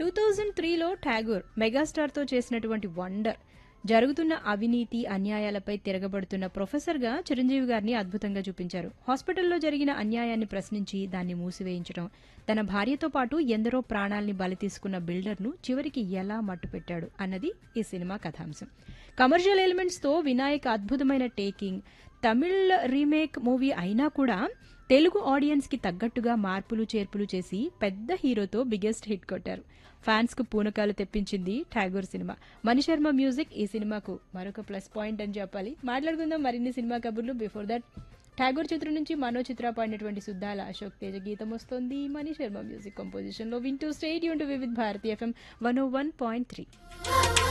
two thousand త్రీలో ఠాగూర్ మెగాస్టార్తో చేసినటువంటి wonder జరుగుతున్న అవినీతి అన్యాయాలపై తిరగబడుతున్న ప్రొఫెసర్గా చిరంజీవి గారిని అద్భుతంగా చూపించారు హాస్పిటల్లో జరిగిన అన్యాయాన్ని ప్రశ్నించి దాన్ని మూసివేయించడం తన భార్యతో పాటు ఎందరో ప్రాణాల్ని బలి తీసుకున్న బిల్డర్ను చివరికి ఎలా మట్టుపెట్టాడు అన్నది ఈ సినిమా కథాంశం కమర్షియల్ ఎలిమెంట్స్తో వినాయక్ అద్భుతమైన టేకింగ్ తమిళ్ రీమేక్ మూవీ అయినా కూడా తెలుగు ఆడియన్స్ కి తగ్గట్టుగా మార్పులు చేర్పులు చేసి పెద్ద హీరోతో బిగ్గెస్ట్ హిట్ కొట్టారు ఫ్యాన్స్ కు పూనకాలు తెప్పించింది ఠాగూర్ సినిమా మణిశర్మ మ్యూజిక్ ఈ సినిమాకు మరొక ప్లస్ పాయింట్ అని చెప్పాలి మాట్లాడుకుందాం మరిన్ని సినిమా కబుర్లు బిఫోర్ దట్ ఠాగూర్ చిత్రం నుంచి మనో చిత్ర పాడినటువంటి సుద్దాల అశోక్ తేజ గీతం వస్తోంది మణిశర్మ మ్యూజిక్ కంపోజిషన్ లో వింటూ stay tuned to Vividh Bharati FM one O one point three